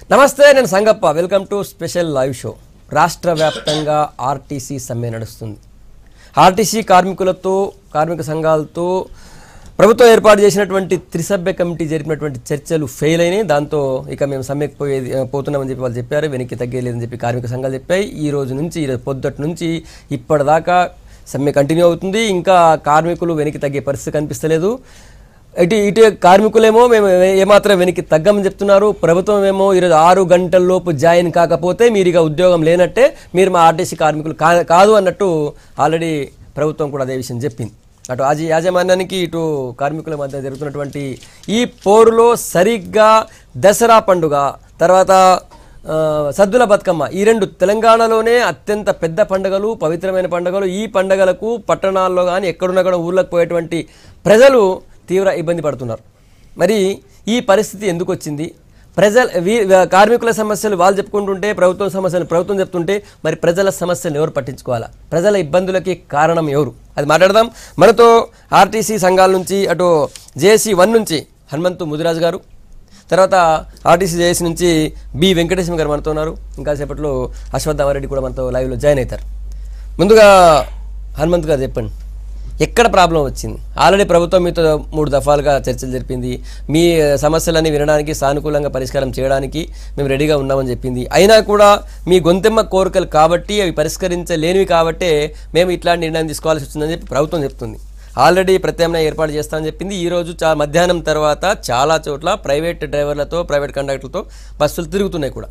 నమస్తే నేను Sangappa welcome to special live show రాష్ట్ర వ్యాప్తంగా ఆర్టీసీ సమ్మె నడుస్తుంది ఆర్టీసీ కార్మికులతో కార్మిక సంఘాలతో ప్రభుత్వం ఏర్పాటు చేసినటువంటి త్రిసభ్య కమిటీ జరిపినటువంటి చర్చలు ఫెయిల్ అయినాయి దాంతో ఇక మేము సమ్మెకు పోయేది పోతున్నామని చెప్పి వాళ్ళు చెప్పారు వెనక్కి తగ్గలేదని చెప్పి కార్మిక సంఘాలు చెప్పాయి ఈ రోజు నుంచి ఈ రోజు పొద్దుటి నుంచి ఇప్పటిదాకా సమ్మె కంటిన్యూ అవుతుంది ఇంకా కార్మికులు వెనక్కి తగ్గే పరిస్థితి కనిపిస్తలేదు ఇటు ఇటు కార్మికులేమో మేము ఏమాత్రం వెనక్కి తగ్గమని చెప్తున్నారు ప్రభుత్వం ఏమో ఈరోజు ఆరు గంటల లోపు జాయిన్ కాకపోతే మీరు ఇక ఉద్యోగం లేనట్టే మీరు మా ఆర్టీసీ కార్మికులు కా- కాదు అన్నట్టు ఆల్రెడీ ప్రభుత్వం కూడా అదే విషయం చెప్పింది అటు ఆజీ యాజమాన్యానికి ఇటు కార్మికుల మధ్య జరుగుతున్నటువంటి ఈ పోరులో సరిగ్గా దసరా పండుగ తర్వాత ఆ, సద్దుల బతుకమ్మ ఈ రెండు తెలంగాణలోనే అత్యంత పెద్ద పండుగలు పవిత్రమైన పండుగలు ఈ పండుగలకు పట్టణాల్లో కానీ ఎక్కడున్నా కూడా ఊళ్ళకి పోయేటువంటి ప్రజలు తీవ్ర ఇబ్బంది పడుతున్నారు మరి ఈ పరిస్థితి ఎందుకు వచ్చింది ప్రజల వీ- కార్మికుల సమస్యలు వాళ్ళు చెప్పుకుంటుంటే ప్రభుత్వం సమస్యలు ప్రభుత్వం చెప్తుంటే మరి ప్రజల సమస్యలు ఎవరు పట్టించుకోవాలా ప్రజల ఇబ్బందులకి కారణం ఎవరు అది మాట్లాడదాం మనతో ఆర్టీసీ సంఘాల నుంచి అటు జేఏసీ వన్ నుంచి హనుమంతు ముదిరాజు గారు తర్వాత ఆర్టీసీ జేఏసీ నుంచి బి వెంకటేశ్వర గారు మనతో ఉన్నారు ఇంకా సేపట్లో అశ్వత్థామారెడ్డి కూడా మనతో లైవ్లో జాయిన్ అవుతారు ముందుగా హనుమంత్ గారు చెప్పండి ఎక్కడ ప్రాబ్లం వచ్చింది ఆల్రెడీ ప్రభుత్వం మీతో మూడు దఫాలుగా చర్చలు జరిపింది మీ సమస్యలన్నీ వినడానికి సానుకూలంగా పరిష్కారం చేయడానికి మేము రెడీగా ఉన్నామని చెప్పింది అయినా కూడా మీ గొంతెమ్మ కోరికలు కాబట్టి అవి పరిష్కరించలేనివి కాబట్టే మేము ఇట్లాంటి నిర్ణయం తీసుకోవాల్సి వచ్చిందని చెప్పి ప్రభుత్వం చెప్తుంది ఆల్రెడీ ప్రత్యామ్నాయ ఏర్పాటు చేస్తామని చెప్పింది ఈ రోజు చా మధ్యాహ్నం తర్వాత చాలా చోట్ల ప్రైవేట్ డ్రైవర్లతో ప్రైవేట్ కండక్టర్లతో బస్సులు తిరుగుతున్నాయి కూడా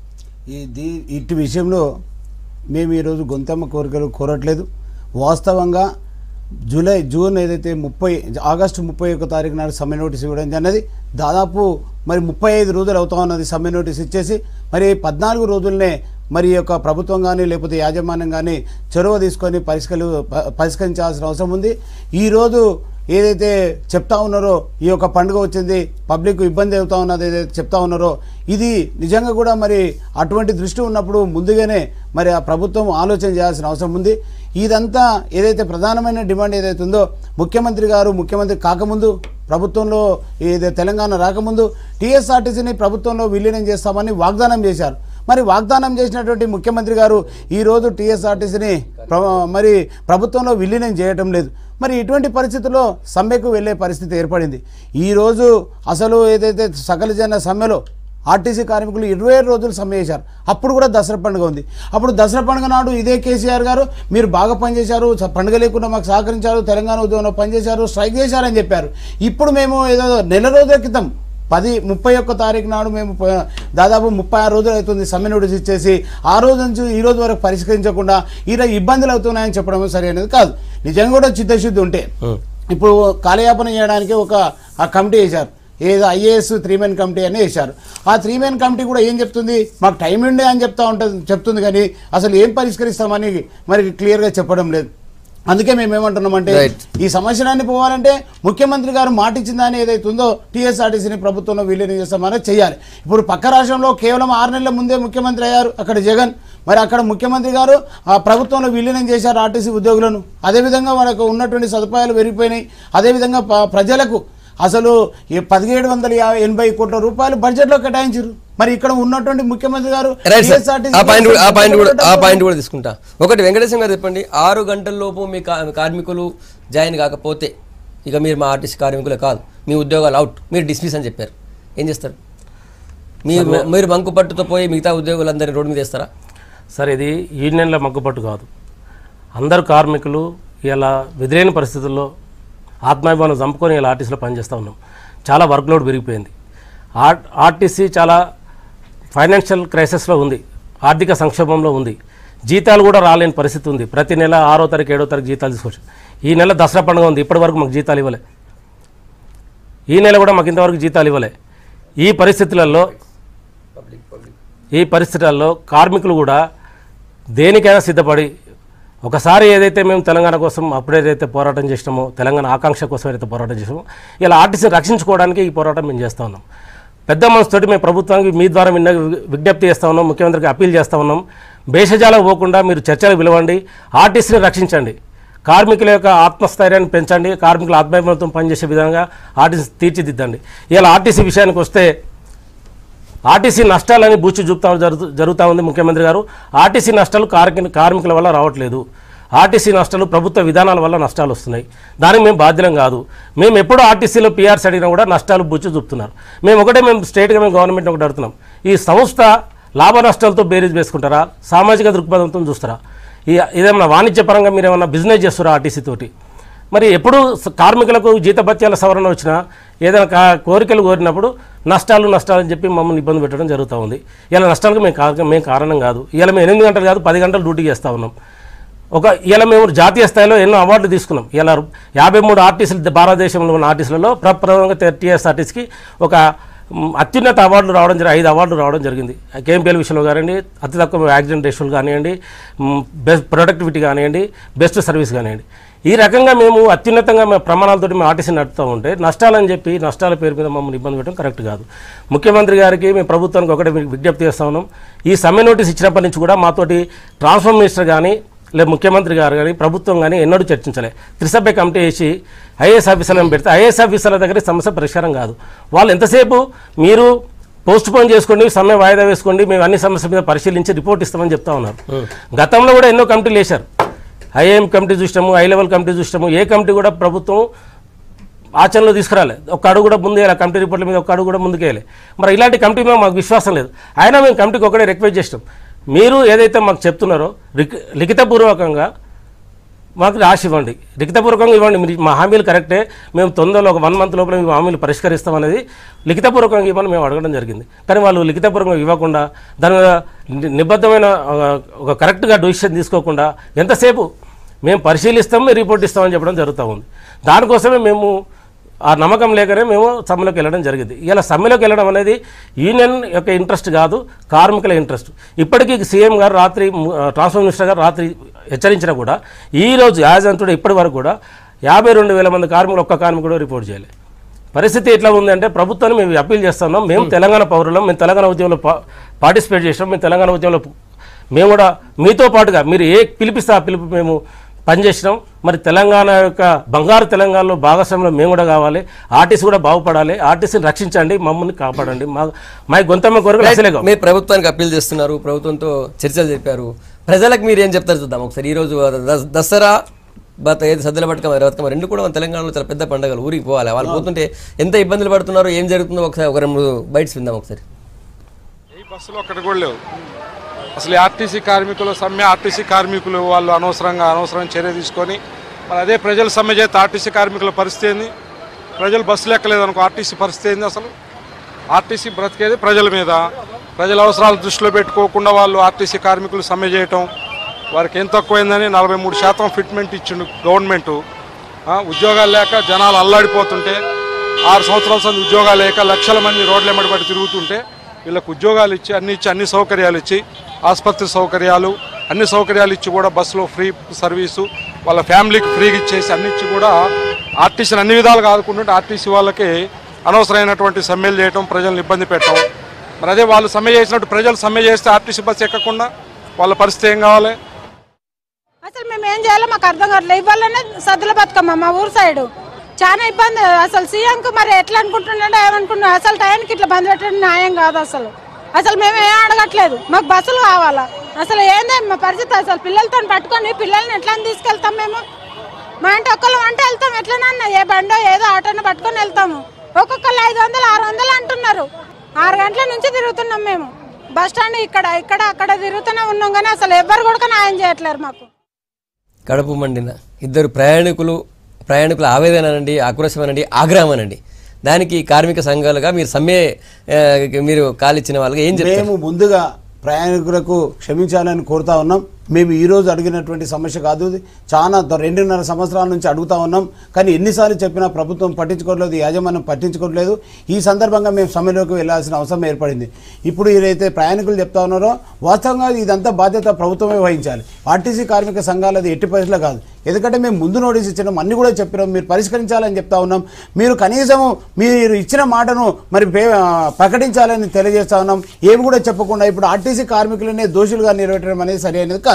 ఈ దీ ఇటు విషయంలో మేము ఈరోజు గొంతమ్మ కోరికలు కోరట్లేదు వాస్తవంగా జూలై జూన్ ఏదైతే ముప్పై ఆగస్టు ముప్పై ఒక్క తారీఖు నాడు సమ్మె నోటీస్ ఇవ్వడం అన్నది దాదాపు మరి ముప్పై ఐదు రోజులు అవుతా ఉన్నది సమ్మె నోటీస్ ఇచ్చేసి మరి పద్నాలుగు రోజులనే మరి ఈ యొక్క ప్రభుత్వం కానీ లేకపోతే యాజమాన్యం కానీ చొరవ తీసుకొని పరిష్కరి ప- పరిష్కరించాల్సిన అవసరం ఉంది ఈరోజు ఏదైతే చెప్తా ఉన్నారో ఈ యొక్క పండుగ వచ్చింది పబ్లిక్ ఇబ్బంది అవుతా ఉన్నది ఏదైతే చెప్తా ఉన్నారో ఇది నిజంగా కూడా మరి అటువంటి దృష్టి ఉన్నప్పుడు ముందుగానే మరి ఆ ప్రభుత్వం ఆలోచన చేయాల్సిన అవసరం ఉంది ఇదంతా ఏదైతే ప్రధానమైన డిమాండ్ ఏదైతే ఉందో ముఖ్యమంత్రి గారు ముఖ్యమంత్రి కాకముందు ప్రభుత్వంలో ఏదైతే తెలంగాణ రాకముందు టీఎస్ఆర్టీసీని ప్రభుత్వంలో విలీనం చేస్తామని వాగ్దానం చేశారు మరి వాగ్దానం చేసినటువంటి ముఖ్యమంత్రి గారు ఈరోజు టీఎస్ఆర్టీసీని ప్ర- మరి ప్రభుత్వంలో విలీనం చేయటం లేదు మరి ఇటువంటి పరిస్థితుల్లో సమ్మెకు వెళ్ళే పరిస్థితి ఏర్పడింది ఈరోజు అసలు ఏదైతే సకల జన సమ్మెలో ఆర్టీసీ కార్మికులు ఇరవై ఏడు రోజులు సమ్మె చేశారు అప్పుడు కూడా దసరా పండుగ ఉంది అప్పుడు దసరా పండుగ నాడు ఇదే కేసీఆర్ గారు మీరు బాగా పనిచేశారు స- పండుగ లేకుండా మాకు సహకరించారు తెలంగాణ ఉద్యమంలో పనిచేశారు స్ట్రైక్ చేశారని చెప్పారు ఇప్పుడు మేము ఏదో నెల రోజుల క్రితం పది ముప్పై ఒక్క తారీఖు నాడు మేము ప- దాదాపు ముప్పై ఆరు రోజులు అవుతుంది సమ్మె నోటీస్ ఇచ్చేసి ఆ రోజు నుంచి ఈ రోజు వరకు పరిష్కరించకుండా ఈరోజు ఇబ్బందులు అవుతున్నాయని చెప్పడం సరైనది కాదు నిజంగా కూడా చిత్తశుద్ధి ఉంటే ఇప్పుడు కాలయాపన చేయడానికి ఒక ఆ కమిటీ వేశారు ఏదో ఐఏఎస్ త్రీ మెన్ కమిటీ అని వేశారు ఆ త్రీ మెన్ కమిటీ కూడా ఏం చెప్తుంది మాకు టైం ఉండే అని చెప్తా ఉంటుంది చెప్తుంది కానీ అసలు ఏం పరిష్కరిస్తామని మరి క్లియర్గా చెప్పడం లేదు అందుకే మేము ఏమంటున్నామంటే Right. ఈ సమస్యలన్నీ పోవాలంటే ముఖ్యమంత్రి గారు మాట ఇచ్చిందని ఏదైతే ఉందో టీఎస్ఆర్టీసీని ప్రభుత్వంలో విలీనం చేస్తామని చేయాలి ఇప్పుడు పక్క రాష్ట్రంలో కేవలం ఆరు నెలల ముందే ముఖ్యమంత్రి అయ్యారు అక్కడ జగన్ మరి అక్కడ ముఖ్యమంత్రి గారు ఆ ప్రభుత్వంలో విలీనం చేశారు ఆర్టీసీ ఉద్యోగులను అదేవిధంగా మనకు ఉన్నటువంటి సదుపాయాలు పెరిగిపోయినాయి అదేవిధంగా ప- ప్రజలకు అసలు ఈ పదిహేడు వందల యాభై ఎనభై కోట్ల రూపాయలు బడ్జెట్లో కేటాయించారు మరి ఇక్కడ ఉన్నటువంటి ముఖ్యమంత్రి గారు రైట్ సార్ TSRTC ఆ పాయింట్ కూడా ఆ పాయింట్ కూడా ఆ డబ్బులు పాయింట్ కూడా తీసుకుంటా ఒకటి వెంకటేశ్వర గారు చెప్పండి ఆరు గంటల లోపు మీ కా- కార్మికులు జాయిన్ కాకపోతే ఇక మీరు మా ఆర్టీసీ కార్మికులే కాదు మీ ఉద్యోగాలు అవుట్ మీరు డిస్మిస్ అని చెప్పారు ఏం చేస్తారు మీరు మీరు మంకు పట్టుతో పోయి మిగతా ఉద్యోగులందరినీ రోడ్డు మీద వేస్తారా సార్ ఇది యూనియన్ల మగ్గుపట్టు కాదు అందరు కార్మికులు ఇలా ఎదురైన పరిస్థితుల్లో ఆత్మాభిమానం చంపుకొని ఇలా ఆర్టీసీలో పనిచేస్తూ ఉన్నాం చాలా వర్క్ లోడ్ పెరిగిపోయింది ఆర్ ఆర్టీసీ చాలా ఫైనాన్షియల్ క్రైసిస్లో ఉంది ఆర్థిక సంక్షోభంలో ఉంది జీతాలు కూడా రాలేని పరిస్థితి ఉంది ప్రతి నెల ఆరో తారీఖు ఏడో తారీఖు జీతాలు తీసుకోవచ్చు ఈ నెల దసరా పండుగ ఉంది ఇప్పటి వరకు మాకు జీతాలు ఇవ్వలే ఈ నెల కూడా మాకు ఇంతవరకు జీతాలు ఇవ్వలే ఈ పరిస్థితులలో ఈ పరిస్థితుల్లో కార్మికులు కూడా దేనికైనా సిద్ధపడి ఒకసారి ఏదైతే మేము తెలంగాణ కోసం అప్పుడేదైతే పోరాటం చేసినామో తెలంగాణ ఆకాంక్ష కోసం ఏదైతే పోరాటం చేసినామో ఇలా ఆర్టీసీని రక్షించుకోవడానికి ఈ పోరాటం మేము చేస్తూ ఉన్నాం పెద్ద మనసుతోటి మేము ప్రభుత్వానికి మీ ద్వారా విన్న విజ్ఞప్తి చేస్తూ ఉన్నాం ముఖ్యమంత్రికి అప్పీల్ చేస్తూ ఉన్నాం భేషజాలకు పోకుండా మీరు చర్చలకు పిలవండి ఆర్టీసీని రక్షించండి కార్మికుల యొక్క ఆత్మస్థైర్యాన్ని పెంచండి కార్మికుల ఆత్మాభిమానంతో పనిచేసే విధంగా ఆర్టీసీ తీర్చిదిద్దండి ఇలా ఆర్టీసీ విషయానికి వస్తే ఆర్టీసీ నష్టాలని బూచి చూపుతా జరుగు జరుగుతూ ఉంది ముఖ్యమంత్రి గారు ఆర్టీసీ నష్టాలు కార్మిక కార్మికుల వల్ల రావట్లేదు ఆర్టీసీ నష్టాలు ప్రభుత్వ విధానాల వల్ల నష్టాలు వస్తున్నాయి దానికి మేము బాధ్యులం కాదు మేము ఎప్పుడు ఆర్టీసీలో పీఆర్స్ అడిగినా కూడా నష్టాలు బుచ్చి చూపుతున్నారు మేము ఒకటే మేము స్టేట్గా మేము గవర్నమెంట్ ఒకటి అడుగుతున్నాం ఈ సంస్థ లాభ నష్టాలతో బేరీజ్ వేసుకుంటారా సామాజిక దృక్పథంతో చూస్తారా ఈ ఇదేమన్నా వాణిజ్యపరంగా మీరు ఏమన్నా బిజినెస్ చేస్తారా ఆర్టీసీ తోటి మరి ఎప్పుడు స- కార్మికులకు జీతభత్యాల సవరణ వచ్చినా ఏదైనా కా- కోరికలు కోరినప్పుడు నష్టాలు నష్టాలు అని చెప్పి మమ్మల్ని ఇబ్బంది పెట్టడం జరుగుతూ ఉంది ఇలా నష్టాలకు మేము కా- మేము కారణం కాదు ఇలా మేము ఎనిమిది గంటలు కాదు పది గంటలు డ్యూటీ చేస్తూ ఉన్నాం ఒక ఇలా మేము జాతీయ స్థాయిలో ఎన్నో అవార్డులు తీసుకున్నాం ఇలా యాభై మూడు ఆర్టీసీలు భారతదేశంలో ఉన్న ఆర్టీసీలలో ప్రప్రథమంగా టీఎస్ఆర్టీసీకి ఒక మ్, అత్యున్నత అవార్డులు రావడం జరిగి ఐదు అవార్డులు రావడం జరిగింది కేఎంపీఎల్ విషయంలో కానివ్వండి అతి తక్కువ యాక్సిడెంట్ రేషులు కానివ్వండి మ్, బెస్ట్ ప్రొడక్టివిటీ కానివ్వండి బెస్ట్ సర్వీస్ కానివ్వండి ఈ రకంగా మేము అత్యున్నతంగా మేము ప్రమాణాలతోటి మేము ఆర్టీసీ నడుపుతూ ఉంటే నష్టాలని చెప్పి నష్టాల పేరు మీద మమ్మల్ని ఇబ్బంది పెట్టడం కరెక్ట్ కాదు ముఖ్యమంత్రి గారికి మేము ప్రభుత్వానికి ఒకటే విజ్ఞప్తి చేస్తా ఉన్నాం ఈ సమ్మె నోటీస్ ఇచ్చినప్పటి నుంచి కూడా మాతోటి ట్రాన్స్ఫర్ మినిస్టర్ కానీ లేదా ముఖ్యమంత్రి గారు కానీ ప్రభుత్వం కానీ ఎన్నడూ చర్చించలే త్రిసభ్య కమిటీ వేసి ఐఏఎస్ ఆఫీసర్లను పెడితే ఐఏఎస్ ఆఫీసర్ల దగ్గర ఈ సమస్య పరిష్కారం కాదు వాళ్ళు ఎంతసేపు మీరు పోస్ట్ పోన్ చేసుకోండి సమ్మె వాయిదా వేసుకోండి మేము అన్ని సమస్యల మీద పరిశీలించి రిపోర్ట్ ఇస్తామని చెప్తా ఉన్నారు గతంలో కూడా ఎన్నో కమిటీలు వేశారు ఐఏఎం కమిటీ చూసినాము హై లెవెల్ కమిటీ చూసినాము ఏ కమిటీ కూడా ప్రభుత్వం ఆచరణలో తీసుకురాలే ఒక్క అడుగు కూడా ముందు వేయాలి కమిటీ రిపోర్ట్ల మీద ఒక్క అడుగు కూడా ముందుకేయాలి మరి ఇలాంటి కమిటీ మీద మాకు విశ్వాసం లేదు అయినా మేము కమిటీకి ఒకటే రిక్వెస్ట్ చేసినాం మీరు ఏదైతే మాకు చెప్తున్నారో లిఖి- లిఖితపూర్వకంగా మాకు రాసి ఇవ్వండి లిఖితపూర్వకంగా ఇవ్వండి మీరు మా హామీలు కరెక్టే మేము తొందరలో ఒక వన్ మంత్ లోపల మీ హామీలు పరిష్కరిస్తాం అనేది లిఖితపూర్వకంగా ఇవ్వని మేము అడగడం జరిగింది కానీ వాళ్ళు లిఖితపూర్వకంగా ఇవ్వకుండా దాని మీద ని- నిబద్ధమైన ఆ, ఒక కరెక్ట్గా డొసిషన్ తీసుకోకుండా ఎంతసేపు మేము పరిశీలిస్తాం మేము రిపోర్ట్ ఇస్తామని చెప్పడం జరుగుతూ ఉంది దానికోసమే మేము ఆ నమ్మకం లేకనే మేము సమ్మెలోకి వెళ్ళడం జరిగింది ఇలా సమ్మెలోకి వెళ్ళడం అనేది యూనియన్ యొక్క ఇంట్రెస్ట్ కాదు కార్మికుల ఇంట్రెస్ట్ ఇప్పటికీ సీఎం గారు రాత్రి ము- ఆ, ట్రాన్స్పోర్ట్ మినిస్టర్ గారు రాత్రి హెచ్చరించినా కూడా ఈ రోజు యాజ్ అంతుడు ఇప్పటి వరకు కూడా యాభై రెండు వేల మంది కార్మికులు ఒక్క కార్మికుడు రిపోర్ట్ చేయాలి పరిస్థితి ఎట్లా ఉంది అంటే ప్రభుత్వాన్ని మేము అప్పీల్ చేస్తున్నాం మేము తెలంగాణ పౌరులం మేము తెలంగాణ ఉద్యమంలో పా- పార్టిసిపేట్ చేసినాం మేము తెలంగాణ ఉద్యమంలో మేము కూడా మీతో పాటుగా మీరు ఏ పిలిపిస్తే ఆ పిలుపు మేము పనిచేసినాం మరి తెలంగాణ యొక్క బంగారు తెలంగాణలో భాగస్వామ్యంలో మేము కూడా కావాలి ఆర్టీసీ కూడా బాగుపడాలి ఆర్టీసీని రక్షించండి మమ్మల్ని కాపాడండి మా మా గొంతమ్మ కోరికలు అసలే కావు. మీరు ప్రభుత్వానికి అప్పీల్ చేస్తున్నారు ప్రభుత్వంతో చర్చలు చెప్పారు ప్రజలకు మీరు ఏం చెప్తారు చూద్దాం ఒకసారి ఈ రోజు ద- దసరా బత ఏది సద్దుల బతుకమ్మ బతుకమ్మ రెండు కూడా మన తెలంగాణలో చాలా పెద్ద పండుగలు ఊరికి పోవాలి వాళ్ళు పోతుంటే ఎంత ఇబ్బందులు పడుతున్నారో ఏం జరుగుతుందో ఒకసారి ఒక రెండు బైట్స్ విందాం ఒకసారి ఈ బస్సులు ఒక్కటి కూడా లేవు అసలు ఈ ఆర్టీసీ కార్మికులు సమ్మె ఆర్టీసీ కార్మికులు వాళ్ళు అనవసరంగా అనవసరంగా చర్య తీసుకొని మరి అదే ప్రజల సమ్మె చేస్తే ఆర్టీసీ కార్మికుల పరిస్థితి ఏంది ప్రజలు బస్సులు ఎక్కలేదు అనుకో ఆర్టీసీ పరిస్థితి ఏంది అసలు ఆర్టీసీ బ్రతికేది ప్రజల మీద ప్రజల అవసరాలు దృష్టిలో పెట్టుకోకుండా వాళ్ళు ఆర్టీసీ కార్మికులు సమ్మె చేయటం వారికి ఏం తక్కువైందని నలభై మూడు శాతం ఫిట్మెంట్ ఇచ్చిండు గవర్నమెంటు ఆ, ఉద్యోగాలు లేక జనాలు అల్లాడిపోతుంటే ఆరు సంవత్సరాల సంది ఉద్యోగాలు లేక లక్షల మంది రోడ్ల ఎమ్మడి పడి తిరుగుతుంటే వీళ్ళకు ఉద్యోగాలు ఇచ్చి అన్ని ఇచ్చి అన్ని సౌకర్యాలు ఇచ్చి ఆసుపత్రి సౌకర్యాలు అన్ని సౌకర్యాలు ఇచ్చి కూడా బస్సులో ఫ్రీ సర్వీసు వాళ్ళ ఫ్యామిలీకి ఫ్రీగా ఇచ్చేసి అన్ని ఇచ్చి కూడా ఆర్టీసీని అన్ని విధాలుగా ఆదుకుంటుంటే ఆర్టీసీ వాళ్ళకి అనవసరమైనటువంటి సమ్మెలు చేయటం ప్రజలను ఇబ్బంది పెట్టడం మరి అదే వాళ్ళు సమ్మె చేసినట్టు ప్రజలు సమ్మె చేస్తే ఆర్టీసీ బస్సు ఎక్కకుండా వాళ్ళ పరిస్థితి ఏం కావాలి అసలు మేము ఏం చేయాలో మాకు అర్థం కావట్లేదు ఇవ్వాలనే సద్దుల బతుకమ్మ మా ఊరు సైడు చాలా ఇబ్బంది అసలు సీఎంకు మరి ఎట్లా అనుకుంటున్నాడో ఏమనుకుంటున్నా అసలు టైంకి ఇట్లా బంద్ పెట్టడం న్యాయం కాదు అసలు అసలు మేము ఏం అడగట్లేదు మాకు బస్సులు కావాలా అసలు ఏందే మా పరిస్థితి అసలు పిల్లలతో పట్టుకొని పిల్లల్ని ఎట్లా తీసుకెళ్తాం మేము మా ఇంటి ఒక్కళ్ళు అంటే వెళ్తాం ఎట్లనన్నా ఏ బండో ఏదో ఆటోనో పట్టుకొని వెళ్తాము ఒక్కొక్కళ్ళు ఐదు వందలు ఆరు వందలు అంటున్నారు ఆరు గంటల నుంచి తిరుగుతున్నాం మేము బస్ స్టాండ్ ఇక్కడ ఇక్కడ అక్కడ తిరుగుతూనే ఉన్నాం కానీ అసలు ఎవ్వరు కూడా న్యాయం చేయట్లేరు మాకు కడుపు మండిన ఇద్దరు ప్రయాణికులు ప్రయాణికుల ఆవేదన అనండి ఆక్రోశం అనండి ఆగ్రహం అనండి దానికి కార్మిక సంఘాలుగా మీరు సమ్మె ఆ, మీరు కాలిచ్చిన వాళ్ళకి ఏం చెప్తారు మేము ముందుగా ప్రయాణికులకు క్షమించాలని కోరుతా ఉన్నాం మేము ఈ రోజు అడిగినటువంటి సమస్య కాదు ఇది. చాలా ద- రెండున్నర సంవత్సరాల నుంచి అడుగుతా ఉన్నాం కానీ ఎన్నిసార్లు చెప్పినా ప్రభుత్వం పట్టించుకోవట్లేదు యాజమాన్యం పట్టించుకోవట్లేదు ఈ సందర్భంగా మేము సమ్మెలోకి వెళ్ళాల్సిన అవసరం ఏర్పడింది ఇప్పుడు ఏదైతే ప్రయాణికులు చెప్తా ఉన్నారో వాస్తవంగా ఇదంతా బాధ్యత ప్రభుత్వమే వహించాలి ఆర్టీసీ కార్మిక సంఘాలది ఎట్టి పరిస్థితుల్లో కాదు ఎందుకంటే మేము ముందు నోటీస్ ఇచ్చినాం అన్ని కూడా చెప్పినాం మీరు పరిష్కరించాలని చెప్తా ఉన్నాం మీరు కనీసం మీరు ఇచ్చిన మాటను మరి పే- ఆ, ప్రకటించాలని తెలియజేస్తా ఉన్నాం ఏమి కూడా చెప్పకుండా ఇప్పుడు ఆర్టీసీ కార్మికులనే దోషులుగా నిలబెట్టడం అనేది సరైనది కాదు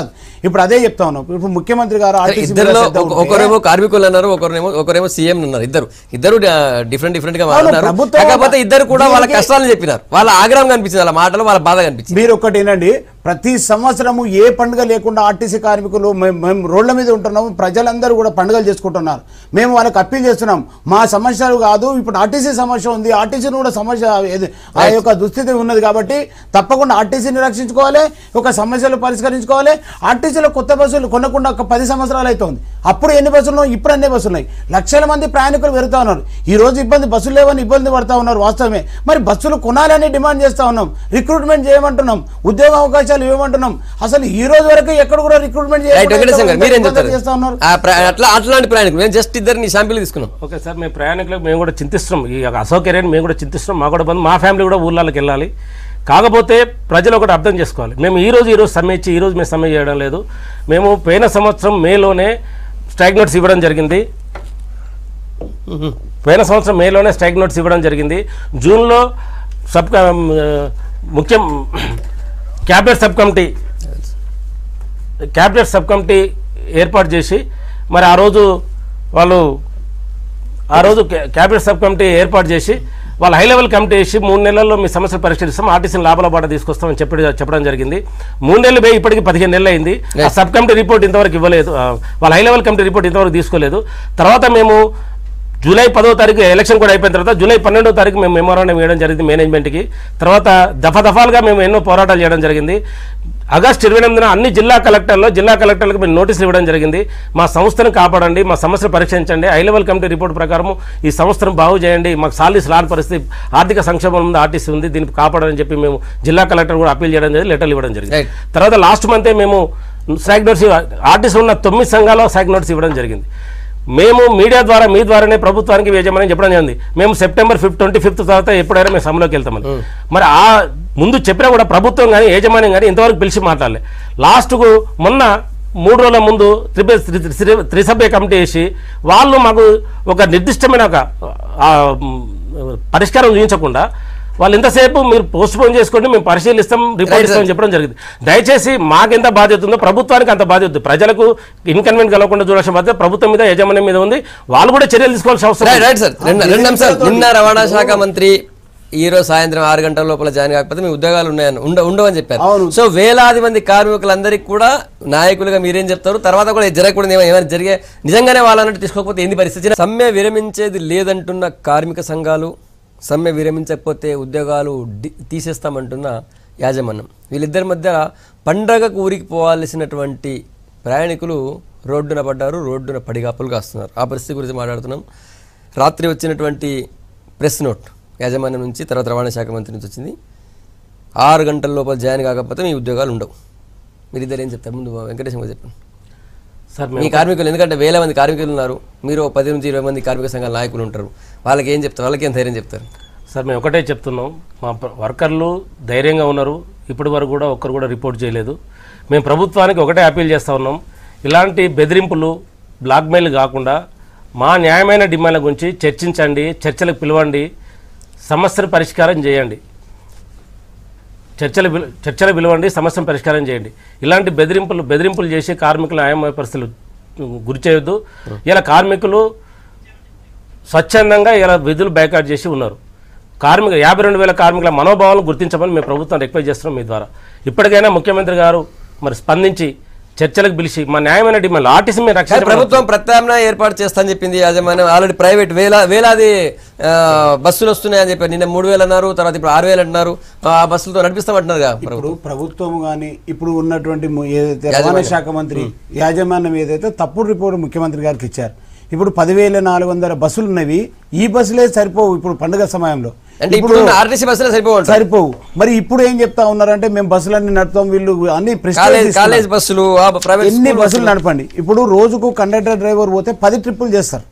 కాదు ఇప్పుడు అదే చెప్తా ఉన్నాం ఇప్పుడు ముఖ్యమంత్రి గారు RTC మీద ఇద్దరులో శ్రద్ధ ఒక- ఉంటే- ఒకరేమో కార్మికులు అన్నారు ఒకరేమో ఒకరేమో సీఎం అన్నారు ఇద్దరు ఇద్దరు డిఫరెంట్ డిఫరెంట్ గా అవును, మాట్లాడారు ప్రభుత్వం కాకపోతే ఇద్దరు కూడా వాళ్ళ దీనికి- కష్టాలను చెప్పినారు వాళ్ళ ఆగ్రహం కనిపించింది వాళ్ళ మాటలు వాళ్ళ బాధ కనిపించింది మీరు ఒక్కటి ఏంటండి ప్రతి సంవత్సరము ఏ పండుగ లేకుండా ఆర్టీసీ కార్మికులు మేము మేము రోడ్ల మీద ఉంటున్నాము ప్రజలందరూ కూడా పండుగలు చేసుకుంటున్నారు మేము వాళ్ళకి అప్పీల్ చేస్తున్నాం మా సమస్యలు కాదు ఇప్పుడు ఆర్టీసీ సమస్య ఉంది ఆర్టీసీని కూడా సమస్య ఏది- ఆ యొక్క దుస్థితి ఉన్నది కాబట్టి తప్పకుండా ఆర్టీసీని రక్షించుకోవాలి ఒక సమస్యలు పరిష్కరించుకోవాలి ఆర్టీసీలో కొత్త బస్సులు కొనకుండా ఒక పది సంవత్సరాలు అవుతుంది అప్పుడు ఎన్ని బస్సులు ఉన్నాయి ఇప్పుడు అన్ని బస్సులు ఉన్నాయి లక్షల మంది ప్రయాణికులు పెరుగుతా ఉన్నారు ఈ రోజు ఇబ్బంది బస్సులు లేవని ఇబ్బంది పడతా ఉన్నారు వాస్తవమే మరి బస్సులు కొనాలని డిమాండ్ చేస్తా ఉన్నాం రిక్రూట్మెంట్ చేయమంటున్నాం ఉద్యోగ అవకాశాలు ఇవ్వమంటున్నాం అసలు ఈ రోజు వరకు ఎక్కడ కూడా రిక్రూట్మెంట్ రైట్ వెంకటేశ్వర గారు మీరేం చెప్తారు చేస్తా ఉన్నారు ఆ ప్ర- అట్లా అట్లాంటి ప్రయాణికులు మేము జస్ట్ ఇద్దరిని శాంపిల్ తీసుకున్నాం ఓకే సార్ మేము ప్రయాణికులకు మేము కూడా చింతిస్తున్నాం ఈ యొక్క అసౌకర్యాన్ని మేము కూడా చింతిస్తున్నాం మా కూడా బంద్ మా ఫ్యామిలీ కూడా ఊళ్ళకి వెళ్ళాలి కాకపోతే ప్రజలు ఒకటి అర్థం చేసుకోవాలి మేము ఈ రోజు ఈ రోజు సమ్మె ఇచ్చి ఈ రోజు మేము సమ్మె చేయడం లేదు మేము పోయిన సంవత్సరం మేలోనే స్ట్రైక్ నోట్స్ ఇవ్వడం జరిగింది పోయిన సంవత్సరం మేలోనే స్ట్రైక్ నోట్స్ ఇవ్వడం జరిగింది జూన్లో సబ్ క- ఆ, ముఖ్యం cabinet sub committee cabinet sub committee ఏర్పాటు చేసి మరి ఆ రోజు వాళ్ళు ఆ రోజు క్యా- క్యాబినెట్ సబ్ కమిటీ ఏర్పాటు చేసి వాళ్ళ హై లెవెల్ కమిటీ వేసి మూడు నెలల్లో మీ సమస్యలు పరిష్కరిస్తాం ఆర్టీసీని లాభాల బాట తీసుకొస్తామని చెప్పి చెప్పడం జరిగింది మూడు నెలలు పోయి ఇప్పటికి పదిహేను నెలలు అయింది ఆ సబ్ కమిటీ రిపోర్ట్ ఇంతవరకు ఇవ్వలేదు ఆ, వాళ్ళ హై లెవెల్ కమిటీ రిపోర్ట్ ఇంతవరకు తీసుకోలేదు తర్వాత మేము జూలై పదో తారీఖు ఎలక్షన్ కూడా అయిపోయిన తర్వాత జూలై పన్నెండో తారీఖు మేము మెమోరాండం వేయడం జరిగింది మేనేజ్మెంట్కి తర్వాత దఫా దఫాలుగా మేము ఎన్నో పోరాటాలు చేయడం జరిగింది ఆగస్టు ఇరవై ఎనిమిదిన అన్ని జిల్లా కలెక్టర్లో జిల్లా కలెక్టర్లకు మేము నోటీసులు ఇవ్వడం జరిగింది మా సంస్థను కాపాడండి మా సమస్యలు పరీక్షించండి హై లెవెల్ కమిటీ రిపోర్ట్ ప్రకారం ఈ సంస్థను బాగు చేయండి మాకు సాలీస్ రాని పరిస్థితి ఆర్థిక సంక్షేమం ఉంది ఆర్టీసీ ఉంది దీనికి కాపాడని చెప్పి మేము జిల్లా కలెక్టర్ కూడా అప్పీల్ చేయడం జరిగింది లెటర్లు ఇవ్వడం జరిగింది Right. తర్వాత లాస్ట్ మంతే మేము స్ట్రైక్ నోట్స్ ఆర్టీసీ ఉన్న తొమ్మిది సంఘాల్లో స్ట్రైక్ నోట్స్ ఇవ్వడం జరిగింది మేము మీడియా ద్వారా మీ ద్వారానే ప్రభుత్వానికి వేయమని చెప్పడం జరిగింది మేము సెప్టెంబర్ ఫిఫ్త్ ట్వంటీ ఫిఫ్త్ తర్వాత ఎప్పుడైనా మేము సమ్మెలోకి వెళ్తామని మరి ఆ ముందు చెప్పినా కూడా ప్రభుత్వం కానీ యాజమాన్యం కానీ ఇంతవరకు పిలిచి మాట్లాడలే లాస్ట్కు మొన్న మూడు రోజుల ముందు త్రిప త్రి- త్రి- త్రిసభ్య కమిటీ వేసి వాళ్ళు మాకు ఒక నిర్దిష్టమైన ఒక ఆ, మ్, పరిష్కారం చూపించకుండా వాళ్ళు ఎంతసేపు మీరు పోస్ట్ పోన్ చేసుకోండి మేము పరిశీలిస్తాం రిపోర్ట్ ఇస్తామని చెప్పడం జరిగింది దయచేసి మాకెంత బాధ్యత ఉందో ప్రభుత్వానికి అంత బాధ్యత ఉంది ప్రజలకు ఇన్కన్వీనియన్స్ కలగకుండా చూడాల్సిన బాధ్యత ప్రభుత్వం మీద యజమాన్యం మీద ఉంది వాళ్ళు కూడా చర్యలు తీసుకోవాల్సిన అవసరం రైట్ ఉంది. రైట్ సార్ రెండు రెండు అంశాలు నిన్న రవాణా శాఖ మంత్రి ఈ రోజు సాయంత్రం ఆరు గంటల లోపల జాయిన్ కాకపోతే మీ ఉద్యోగాలు ఉన్నాయని ఉండ ఉండవని చెప్పారు అవును. సో వేలాది మంది కార్మికులందరికీ కూడా నాయకులుగా మీరేం చెప్తారు తర్వాత కూడా ఇది జరగకూడదు ఏమైనా ఏమైనా జరిగే నిజంగానే వాళ్ళన్నట్టు తీసుకోకపోతే ఏంది పరిస్థితి సమ్మె విరమించేది లేదంటున్న కార్మిక సంఘాలు సమ్మె విరమించకపోతే ఉద్యోగాలు డి- తీసేస్తామంటున్న యాజమాన్యం వీళ్ళిద్దరి మధ్య పండగకు ఊరికి పోవాల్సినటువంటి ప్రయాణికులు రోడ్డున పడ్డారు రోడ్డున పడిగాపులు కాస్తున్నారు ఆ పరిస్థితి గురించి మాట్లాడుతున్నాం రాత్రి వచ్చినటువంటి ప్రెస్ నోట్ యాజమాన్యం నుంచి తర్వాత రవాణా శాఖ మంత్రి నుంచి వచ్చింది ఆరు గంటల లోపల జాయిన్ కాకపోతే మీ ఉద్యోగాలు ఉండవు మీరు ఇద్దరు ఏం చెప్తారు ముందు వెంకటేశ్వర గారు చెప్పండి సార్ మీ మేము కార్మికులు ఎందుకంటే వేల మంది కార్మికులు ఉన్నారు మీరు ఓ పది నుంచి ఇరవై మంది కార్మిక సంఘాల నాయకులు ఉంటారు వాళ్ళకి ఏం చెప్తారు వాళ్ళకి ఏం ధైర్యం చెప్తారు సార్ మేము ఒకటే చెప్తున్నాం మా ప్ర- వర్కర్లు ధైర్యంగా ఉన్నారు ఇప్పటి వరకు కూడా ఒక్కరు కూడా రిపోర్ట్ చేయలేదు మేము ప్రభుత్వానికి ఒకటే అప్పీల్ చేస్తూ ఉన్నాం ఇలాంటి బెదిరింపులు బ్లాక్మెయిల్ కాకుండా మా న్యాయమైన డిమాండ్ల గురించి చర్చించండి చర్చలకు పిలవండి సమస్యను పరిష్కారం చేయండి చర్చలు పిలు- చర్చలు పిలవండి సమస్యను పరిష్కారం చేయండి ఇలాంటి బెదిరింపులు బెదిరింపులు చేసి కార్మికుల న్యాయమైన పరిస్థితులు గురి చేయొద్దు ఇలా కార్మికులు స్వచ్ఛందంగా ఇలా విధులు బైకాట్ చేసి ఉన్నారు కార్మిక యాభై రెండు వేల కార్మికుల మనోభావాలను గుర్తించమని మేము ప్రభుత్వం రిక్వెస్ట్ చేస్తున్నాం మీ ద్వారా ఇప్పటికైనా ముఖ్యమంత్రి గారు మరి స్పందించి చర్చలకు పిలిచి మా న్యాయమైన డిమాండ్ ఆర్టీసీ మీద కానీ రక్షణ ప్రభుత్వం ప్రత్యామ్నాయ ఏర్పాటు చేస్తానని చెప్పింది యాజమాన్యం ఆల్రెడీ ప్రైవేట్ వేల వేలాది ఆ, బస్సులు వస్తున్నాయని చెప్పారు నిన్న మూడు వేలు అన్నారు తర్వాత ఇప్పుడు ఆరు వేలు అంటున్నారు ఆ బస్సులతో నడిపిస్తామంటున్నారు కదా ఇప్పుడు ప్రభుత్వం కానీ ఇప్పుడు ఉన్నటువంటి ము- ఏదైతే రవాణా శాఖ మంత్రి యాజమాన్యం ఏదైతే తప్పుడు రిపోర్ట్ ముఖ్యమంత్రి గారికి ఇచ్చారు ఇప్పుడు పదివేల నాలుగు వందల బస్సులు ఉన్నవి ఈ బస్సులే సరిపోవు ఇప్పుడు పండుగ సమయంలో అంటే ఇప్పుడు ఆర్టీసీ బస్సులే సరిపోవాలి సరిపోవు మరి ఇప్పుడు ఏం చెప్తా ఉన్నారంటే మేము బస్సులన్నీ నడుపుతాం వీళ్ళు అన్ని prestige కాలేజ్ ఇస్తున్నారు. కాలేజ్ బస్సులు ఆ ప్రైవేట్ ఎన్ని స్కూల్ బస్సులు నడపండి ఇప్పుడు రోజుకు కండక్టర్ డ్రైవర్ పోతే పది ట్రిప్పులు చేస్తారు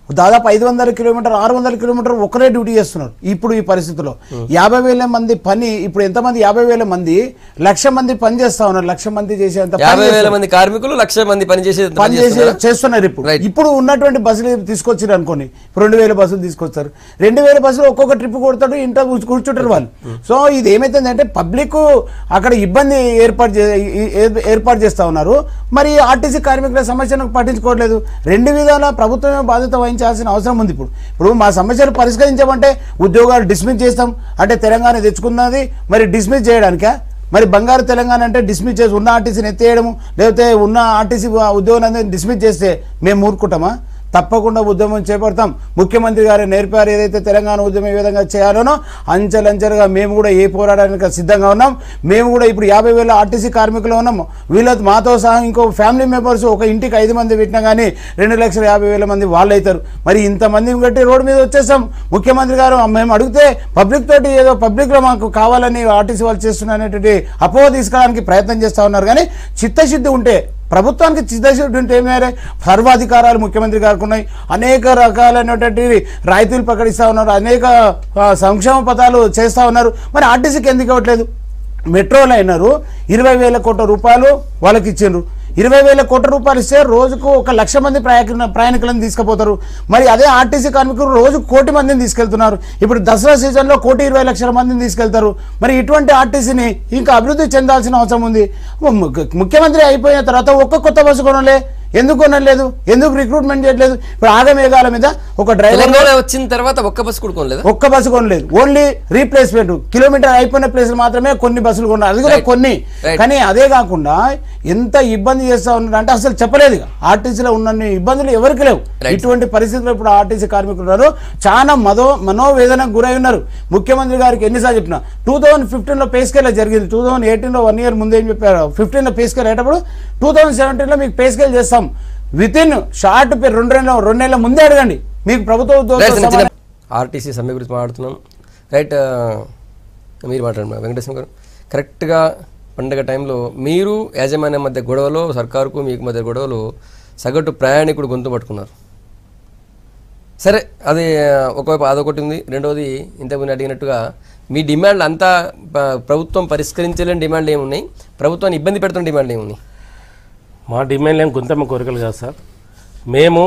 దాదాపు ఐదు వందల కిలోమీటర్ ఆరు వందల కిలోమీటర్ ఒకరే డ్యూటీ చేస్తున్నారు ఇప్పుడు ఈ పరిస్థితిలో యాభై వేల మంది పని ఇప్పుడు ఎంతమంది యాభై వేల మంది లక్ష మంది పని చేస్తా ఉన్నారు లక్ష మంది చేసేంత పని యాభై వేల చేస్తున్నారు. మంది కార్మికులు లక్ష మంది పనిచేసే పని చేసి చేస్తున్నారు ఇప్పుడు Right. ఇప్పుడు ఉన్నటువంటి బస్సులు తీసుకొచ్చారు అనుకోండి ఇప్పుడు రెండు వేల బస్సులు తీసుకొస్తారు రెండు వేల బస్సులు ఒక్కొక్క ట్రిప్ కొడతాడు ఇంట్లో కూర్చు- కూర్చుంటారు వాళ్ళు సో ఇది ఏమైతుందంటే పబ్లిక్ అక్కడ ఇబ్బంది ఏర్పాటు చే- ఏ- ఏ- ఏర్పాటు చేస్తా ఉన్నారు మరి ఆర్టీసీ కార్మికుల సమస్యను పట్టించుకోవట్లేదు రెండు విధాల ప్రభుత్వమే బాధ్యత వహించాల్సిన అవసరం ఉంది ఇప్పుడు ఇప్పుడు మా సమస్యలు పరిష్కరించమంటే ఉద్యోగాలు డిస్మిస్ చేస్తాం అంటే తెలంగాణ తెచ్చుకున్నది మరి డిస్మిస్ చేయడానికా మరి బంగారు తెలంగాణ అంటే డిస్మిస్ చేసి ఉన్న ఆర్టీసీని ఎత్తేయడము లేకపోతే ఉన్న ఆర్టీసీ ఉద్యోగాన్ని డిస్మిస్ చేస్తే మేము ఊరుకుంటామా తప్పకుండా ఉద్యమం చేపడతాం ముఖ్యమంత్రి గారు నేర్పారు ఏదైతే తెలంగాణ ఉద్యమం ఏ విధంగా చేయాలనో అంచెలంచెలుగా మేము కూడా ఏ పోరాటానికి సిద్ధంగా ఉన్నాం మేము కూడా ఇప్పుడు యాభై వేల ఆర్టీసీ కార్మికులు ఉన్నాము వీళ్ళతో మాతో సహా ఇంకో ఫ్యామిలీ మెంబర్స్ ఒక ఇంటికి ఐదు మంది పెట్టినా కానీ రెండు లక్షల యాభై వేల మంది వాళ్ళు అవుతారు మరి ఇంతమందిని కట్టి రోడ్డు మీద వచ్చేసాం ముఖ్యమంత్రి గారు మేము అడిగితే పబ్లిక్ తోటి ఏదో పబ్లిక్లో మాకు కావాలని ఆర్టీసీ వాళ్ళు చేస్తున్నటువంటి అపోహ తీసుకోవడానికి ప్రయత్నం చేస్తూ ఉన్నారు కానీ చిత్తశుద్ధి ఉంటే ప్రభుత్వానికి చిత్తశుద్ధి ఉంటే ఏమైనా సర్వాధికారాలు ముఖ్యమంత్రి గారికి ఉన్నాయి అనేక రకాలైనటువంటి రాయితీలు ప్రకటిస్తూ ఉన్నారు అనేక ఆ, సంక్షేమ పథకాలు చేస్తూ ఉన్నారు మరి ఆర్టీసీకి ఎందుకు ఇవ్వట్లేదు మెట్రోలో అయినారు ఇరవై వేల కోట్ల రూపాయలు వాళ్ళకి ఇచ్చిండ్రు ఇరవై వేల కోట్ల రూపాయలు ఇస్తే రోజుకు ఒక లక్ష మంది ప్రయాణ ప్రయాణికులను తీసుకుపోతారు మరి అదే ఆర్టీసీ కార్మికులు రోజు కోటి మందిని తీసుకెళ్తున్నారు ఇప్పుడు దసరా సీజన్లో కోటి ఇరవై లక్షల మందిని తీసుకెళ్తారు మరి ఇటువంటి ఆర్టీసీని ఇంకా అభివృద్ధి చెందాల్సిన అవసరం ఉంది ము- ముఖ్యమంత్రి అయిపోయిన తర్వాత ఒక్క కొత్త బస్సు కొనలే ఎందుకు కొనలేదు ఎందుకు రిక్రూట్మెంట్ చేయట్లేదు ఇప్పుడు ఆగమేఘాల మీద ఒక డ్రైవర్ తెలంగాణ వచ్చిన తర్వాత ఒక్క బస్సు కూడా కొనలేదా ఒక్క బస్సు కొనలేదు ఓన్లీ రీప్లేస్మెంట్ కిలోమీటర్ అయిపోయిన ప్లేస్ మాత్రమే కొన్ని బస్సులు కొన్నారు అది కూడా Right. కొన్ని Right. కానీ అదే కాకుండా ఎంత ఇబ్బంది చేస్తా ఉన్నారు అంటే అసలు చెప్పలేదు ఇక. ఆర్టీసీలో ఉన్న ఇబ్బందులు ఎవరికి లేవు Right. ఇటువంటి పరిస్థితుల్లో ఇప్పుడు ఆర్టీసీ కార్మికులు ఉన్నారు చాలా మదో మనోవేదనకు గురై ఉన్నారు ముఖ్యమంత్రి గారికి ఎన్నిసార్లు చెప్పిన టూ థౌసండ్ ఫిఫ్టీన్లో పే స్కేల్ జరిగింది టూ థౌసండ్ ఎయిటీన్లో వన్ ఇయర్ ముందు ఏం చెప్పారు ఫిఫ్టీన్లో పే స్కేల్ అయ్యేటప్పుడు టూ థౌసండ్ సెవెంటీన్లో మీకు పే స్కేల్ చేస్తాం విత్ ఇన్ షార్ట్ రెండు నెలల రెండు నెలల ముందే అడగండి మీకు ప్రభుత్వ రైట్ ఉద్యోగం చిన్న ఆర్టీసీ సమ్మె గురించి మాట్లాడుతున్నాం రైట్ ఆ, మీరు మాట్లాడండి వెంకటేశ్వర గారు కరెక్ట్గా పండగ టైంలో మీరు యాజమాన్యం మధ్య గొడవలో సర్కారుకు మీకు మధ్య గొడవలు సగటు ప్రయాణికుడు గొంతు పట్టుకున్నారు సరే అది ఆ, ఒకవైపు అదొకటి ఉంది రెండవది ఇంతకుముందు అడిగినట్టుగా మీ డిమాండ్లు అంతా ప- ప్రభుత్వం పరిష్కరించలేని డిమాండ్లు ఏమున్నాయి ప్రభుత్వాన్ని ఇబ్బంది పెడుతున్న డిమాండ్లు ఏమున్నాయి మా డిమాండ్ ఏం గుంతమ్మ కోరికలు కాదు సార్ మేము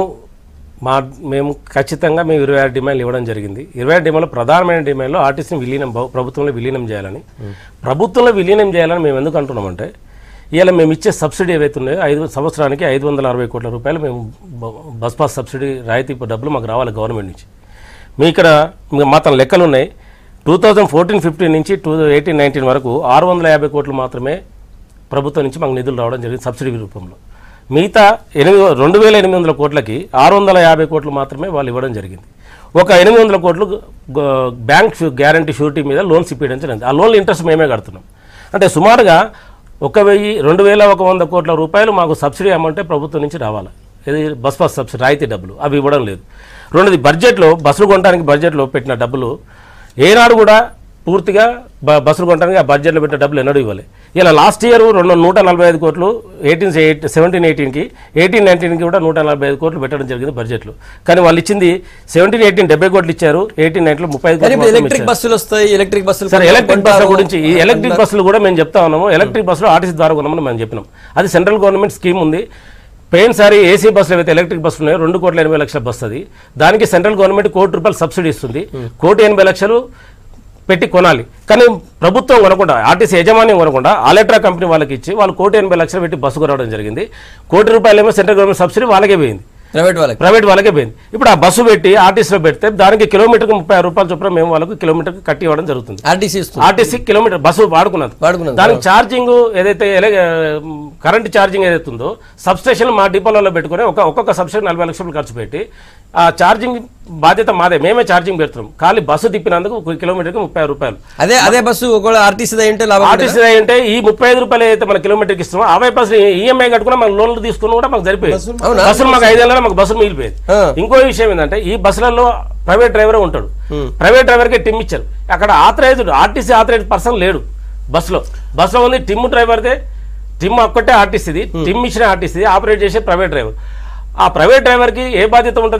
మా మేము ఖచ్చితంగా మేము ఇరవై ఆరు డిమాండ్లు ఇవ్వడం జరిగింది ఇరవై ఆరు డిమాండ్లో ప్రధానమైన డిమాండ్లో ఆర్టీసీని విలీనం భవ- ప్రభుత్వంలో విలీనం చేయాలని ప్రభుత్వంలో విలీనం చేయాలని మేము ఎందుకు అంటున్నామంటే ఇవాళ మేము ఇచ్చే సబ్సిడీ ఏవైతే ఉన్నాయో ఐదు సంవత్సరానికి ఐదు వందల అరవై కోట్ల రూపాయలు మేము బ- బస్ పాస్ సబ్సిడీ రాయితీ డబ్బులు మాకు రావాలి గవర్నమెంట్ నుంచి మీ ఇక్కడ మీ- మా తన లెక్కలు ఉన్నాయి టూ థౌజండ్ ఫోర్టీన్ ఫిఫ్టీన్ నుంచి టూ ఎయిటీన్ నైన్టీన్ వరకు ఆరు వందల యాభై కోట్లు మాత్రమే ప్రభుత్వం నుంచి మాకు నిధులు రావడం జరిగింది సబ్సిడీ రూపంలో మిగతా ఎనిమిది రెండు వేల ఎనిమిది వందల కోట్లకి ఆరు వందల యాభై కోట్లు మాత్రమే వాళ్ళు ఇవ్వడం జరిగింది ఒక ఎనిమిది వందల కోట్లు గ- బ్యాంక్ షూ- గ్యారంటీ షూరిటీ మీద లోన్స్ ఇప్పించడం జరిగింది ఆ లోన్లు ఇంట్రెస్ట్ మేమే కడుతున్నాం అంటే సుమారుగా ఒక వెయ్యి రెండు వేల ఒక వంద కోట్ల రూపాయలు మాకు సబ్సిడీ అమౌంటే ప్రభుత్వం నుంచి రావాలి ఇది బస్ పాస్ సబ్సిడీ రాయితీ డబ్బులు అవి ఇవ్వడం లేదు రెండోది బడ్జెట్లో బస్సులు కొనడానికి బడ్జెట్లో పెట్టిన డబ్బులు ఏనాడు కూడా పూర్తిగా బ బస్సులు కొనడానికి ఆ బడ్జెట్లో పెట్టిన డబ్బులు ఎన్నడూ ఇవ్వాలి ఇలా లాస్ట్ ఇయర్ రెండు నూట నలభై ఐదు కోట్లు ఎయిటీన్ ఎయిట్ సెవెంటీన్ ఎయిటీన్కి ఎయిటీన్ నైన్టీన్కి కూడా నూట నలభై ఐదు కోట్లు పెట్టడం జరిగింది బడ్జెట్లో కానీ వాళ్ళు ఇచ్చింది సెవెంటీన్ ఎయిటీన్ డెబ్బై కోట్లు ఇచ్చారు ఎయిటీన్ నైన్లో ముప్పై ఐదు కానీ కోట్లు ఇప్పుడు మాత్రమే ఎలక్ట్రిక్ ఇచ్చారు. బస్సులు వస్తాయి ఎలక్ట్రిక్ బస్సులు సార్ ఎలక్ట్రిక్ బస్సుల కొంటారు. గురించి ఈ ఎలక్ట్రిక్ బస్సులు కూడా మేము చెప్తా ఉన్నాము ఎలక్ట్రిక్ బస్సులు ఆర్టీసీ ద్వారా కొనమని మేము చెప్పినాం అది సెంట్రల్ గవర్నమెంట్ స్కీమ్ ఉంది పోయినసారి ఏసీ బస్సులు ఏవైతే ఎలక్ట్రిక్ బస్సులు ఉన్నాయో రెండు కోట్ల ఎనభై లక్షల బస్సు అది దానికి సెంట్రల్ గవర్నమెంట్ కోటి రూపాయలు సబ్సిడీ ఇస్తుంది కోటి ఎనభై లక్షలు పెట్టి కొనాలి కానీ ప్రభుత్వం కొనకుండా ఆర్టీసీ యజమాన్యం కొనకుండా ఆలెట్రా కంపెనీ వాళ్ళకి ఇచ్చి వాళ్ళు కోటి ఎనభై లక్షలు పెట్టి బస్సు కొనడం జరిగింది కోటి రూపాయలు ఏమో సెంట్రల్ గవర్నమెంట్ సబ్సిడీ వాళ్ళకే పోయింది ప్రైవేట్ వాళ్ళకి ప్రైవేట్ వాళ్ళకే పోయింది ఇప్పుడు ఆ బస్సు పెట్టి ఆర్టీసీలో పెడితే దానికి కిలోమీటర్కి ముప్పై ఆరు రూపాయల చొప్పున మేము వాళ్ళకు కిలోమీటర్కి కట్టి ఇవ్వడం జరుగుతుంది ఆర్టీసీ ఇస్తుంది ఆర్టీసీ కిలోమీటర్ బస్సు వాడుకున్నది వాడుకున్నది. దానికి ఛార్జింగ్ ఏదైతే ఎలే- కరెంట్ ఛార్జింగ్ ఏదైతే ఉందో సబ్స్టేషన్ మా డిపోలలో పెట్టుకుని ఒక ఒక్కొక్క సబ్స్టేషన్ నలభై లక్షలు ఖర్చు పెట్టి ఆ ఛార్జింగ్ బాధ్యత మాదే మేమే ఛార్జింగ్ పెడుతున్నాం ఖాళీ బస్సు తిప్పినందుకు ఒక కిలోమీటర్కి ముప్పై ఆరు రూపాయలు అదే అదే బస్సు ఒకవేళ ఆర్టీసీ ఉంటే లాభం ఉండదా? ఆర్టీసీ అంటే ఈ ముప్పై ఐదు రూపాయలు అయితే మన కిలోమీటర్కి ఇస్తున్నాం అవే బస్సు ఈఎంఐ కట్టుకున్నా మనం లోన్లు తీసుకుని కూడా మాకు సరిపోయింది అవునా? బస్సులు మాకు ఐదేళ్ళలో మాకు బస్సు మిగిలిపోయింది ఆ. ఇంకో విషయం ఏంటంటే ఈ బస్సులలో ప్రైవేట్ డ్రైవరే ఉంటాడు ప్రైవేట్ డ్రైవర్కే టిమ్ ఇచ్చారు అక్కడ ఆథరైజ్డ్ ఆర్టీసీ ఆథరైజ్డ్ పర్సన్ లేడు బస్సులో బస్సులో ఉంది టిమ్ డ్రైవర్దే టిమ్ ఒక్కటే ఆర్టీసీది టిమ్ ఇచ్చిన ఆర్టీసీది ఆపరేట్ చేసే ప్రైవేట్ డ్రైవర్ ఆ ప్రైవేట్ డ్రైవర్కి ఏ బాధ్యత ఉంటుంది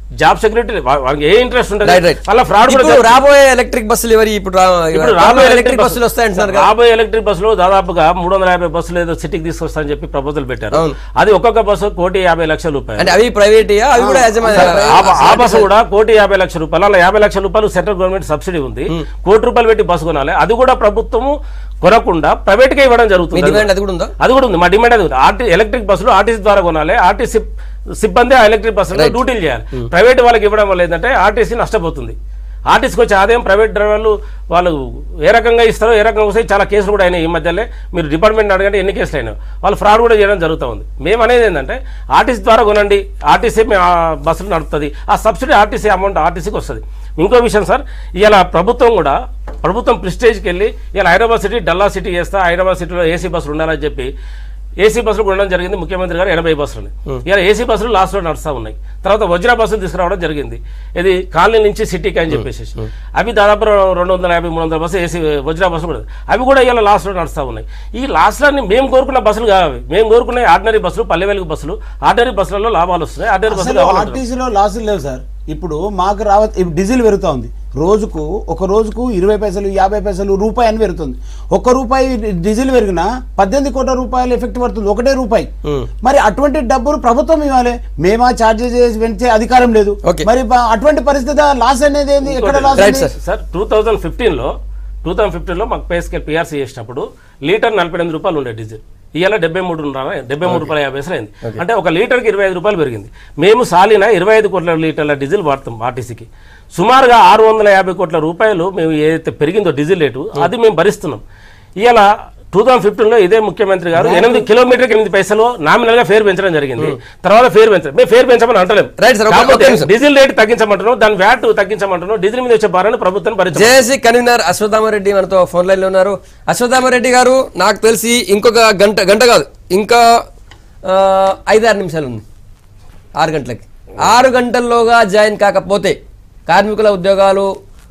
జాబ్ సెక్యూరిటీ వాళ్ళకి ఏ ఇంట్రెస్ట్ ఉంటుంది రైట్ రైట్ వాళ్ళ ఫ్రాడ్ కూడా ఇప్పుడు రాబోయే ఎలక్ట్రిక్ బస్సులు ఎవరి ఇప్పుడు రా- ఇప్పుడు రాబోయే ఎలక్ట్రిక్ బస్సులు వస్తాయంటున్నారు కదా రాబోయే ఎలక్ట్రిక్ బస్సులు దాదాపుగా మూడు వందల యాభై బస్సులు ఏదో సిటీకి తీసుకొస్తారని చెప్పి ప్రపోజల్ పెట్టారు అవును. అది ఒక్కొక్క బస్సు కోటి యాభై లక్షల రూపాయలు అంటే అవి ప్రైవేట్ అవి కూడా యజమాని ఆ- ఆ బస్సు కూడా కోటి యాభై లక్షల రూపాయలు అలా యాభై లక్షల రూపాయలు సెంట్రల్ గవర్నమెంట్ సబ్సిడీ ఉంది కోటి రూపాయలు పెట్టి బస్సు కొనాలి అది కూడా ప్రభుత్వము కొనకుండా ప్రైవేట్ గా ఇవ్వడం మీ జరుగుతుంది డిమాండ్ అది కూడా ఉందా అది కూడా ఉంది మా డిమాండ్ అది ఉంది ఆర్టీ ఎలక్ట్రిక్ బస్సులు ఆర్టీసీ ద్వారా కొనాలి ఆర్టీసీ సిబ్బంది ఆ ఎలక్ట్రిక్ బస్సులో డ్యూటీలు చేయాలి ప్రైవేట్ వాళ్ళకి ఇవ్వడం వల్ల ఏంటంటే ఆర్టీసీ నష్టపోతుంది ఆర్టీసీకి వచ్చే ఆదాయం ప్రైవేట్ డ్రైవర్లు వాళ్ళు ఏ రకంగా ఇస్తారో ఏ రకంగా వస్తాయి చాలా కేసులు కూడా అయినాయి ఈ మధ్యలో మీరు డిపార్ట్మెంట్ అడగండి ఎన్ని కేసులు అయినాయి వాళ్ళు ఫ్రాడ్ కూడా చేయడం జరుగుతూ ఉంది మేము అనేది ఏంటంటే ఆర్టీసీ ద్వారా కొనండి ఆర్టీసీ మేము ఆ బస్సులు నడుపుతుంది ఆ సబ్సిడీ ఆర్టీసీ అమౌంట్ ఆర్టీసీకి వస్తుంది ఇంకో విషయం సార్ ఇలా ప్రభుత్వం కూడా ప్రభుత్వం ప్రిస్టేజ్కి వెళ్ళి ఇలా హైదరాబాద్ సిటీ డల్లా సిటీ చేస్తా హైదరాబాద్ సిటీలో ఏసీ బస్సులు ఉండాలని చెప్పి ఏసీ బస్సులు కొనడం జరిగింది ముఖ్యమంత్రి గారు ఎనభై బస్సులు ఇలా ఏసీ బస్సులు లాస్ట్లో నడుస్తూ ఉన్నాయి తర్వాత వజ్ర బస్సులు తీసుకురావడం జరిగింది ఇది కాలనీ నుంచి సిటీకి అని చెప్పేసి అవి దాదాపు రెండు వందల యాభై మూడు వందల బస్సు ఏసీ వజ్ర బస్సులు కూడా అవి కూడా ఇలా లాస్ట్లో నడుస్తూ ఉన్నాయి ఈ లాస్ట్లన్నీ మేము కోరుకున్న బస్సులు కావు మేము కోరుకునే ఆర్డినరీ బస్సులు పల్లె వెలుగు బస్సులు ఆర్డినరీ బస్సులలో లాభాలు వస్తున్నాయి ఆర్డినరీ బస్సులు అసలు కావాలంటున్నారు. ఆర్టీసీలో లాసులు లేవు సార్ ఇప్పుడు మాకు రావ ఇప్పుడు డీజిల్ పెరుగుతా ఉంది రోజుకు ఒక రోజుకు ఇరవై పైసలు యాభై పైసలు రూపాయి అని పెరుగుతుంది ఒక్క రూపాయి డీజిల్ పెరిగినా పద్దెనిమిది కోట్ల రూపాయలు ఎఫెక్ట్ పడుతుంది ఒకటే రూపాయి మరి అటువంటి డబ్బులు ప్రభుత్వం ఇవ్వాలి మేమా ఛార్జెస్ చేసి పెంచే అధికారం లేదు Okay. మరి బ- అటువంటి పరిస్థితి లాస్ అనేది ఏంది ఎక్కడ లాస్ రైట్ ఉంది? సార్ సార్ టూ థౌజండ్ ఫిఫ్టీన్లో టూ థౌసండ్ ఫిఫ్టీన్లో మాకు పే స్కేల్ పిఆర్సీ చేసినప్పుడు లీటర్ నలభై ఎనిమిది రూపాయలు ఉండే డీజిల్ ఇవాళ డెబ్బై మూడు డెబ్బై మూడు రూపాయల యాభై పైసలు అయింది అంటే ఒక లీటర్కి ఇరవై ఐదు రూపాయలు పెరిగింది మేము సాలిన ఇరవై ఐదు కోట్ల లీటర్ల డీజిల్ వాడతాం ఆర్టీసీకి సుమారుగా ఆరు వందల యాభై కోట్ల రూపాయలు మేము ఏదైతే పెరిగిందో డీజిల్ రేటు అది మేము భరిస్తున్నాం ఇవాళ టూ థౌసండ్ ఫిఫ్టీన్లో ఇదే ముఖ్యమంత్రి గారు ఎనిమిది కిలోమీటర్కి ఎనిమిది పైసలు నామినల్ గా ఫేర్ పెంచడం జరిగింది తర్వాత ఫేర్ పెంచడం మేము ఫేర్ పెంచమని అంటలేం Right, sir. ఒక- కాకపోతే ఒక్క నిమిషం. డీజిల్ రేటు తగ్గించమంటున్నాం దాని వ్యాట్ తగ్గించమంటున్నాం డీజిల్ మీద వచ్చే భారాన్ని ప్రభుత్వం భరించాలి జేఏసీ కన్వీనర్ అశ్వత్థామరెడ్డి మనతో ఫోన్ లైన్ లో ఉన్నారు అశ్వత్థామరెడ్డి గారు నాకు తెలిసి ఇంకొక గంట గంట కాదు ఇంకా ఆ, ఐదారు నిమిషాలు ఉంది ఆరు గంటలకి ఆరు గంటల్లోగా జాయిన్ కాకపోతే కార్మికుల ఉద్యోగాలు